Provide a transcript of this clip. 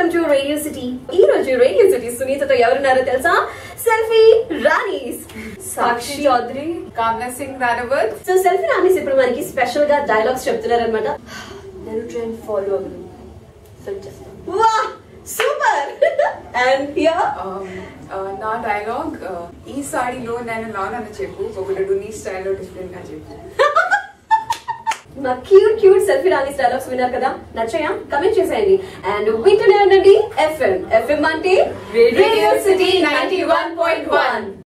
welcome to radio city ఈ రోజు radio city సునీతతో ఎవరున్నారో తెలుసా selfie Ranis Sakshi Chaudhary Kamna Singh Ranavat so selfie Ranis ఇప్పుడు మనకి స్పెషల్ గా డైలాగ్స్ చెప్తున్నారు అనమాట నేను ట్రెండ్ ఫాలో అవ్వను సెట్ చేస్తాను వా సూపర్ అండ్ హియర్ నా డైలాగ్ ఈ సాడీలో నేను లానని చెప్పు ఒకటి నీ స్టైల్లో డిఫరెంట్ గా చెప్పు మా cute cute selfie Rani dialogues విన్నారు కదా నచ్చాయా కమెంట్ చేసేయండి అండ్ వింటూనే ఉండండి ఎఫ్ఎం ఎఫ్ఎం అంటే radio city ninety one point one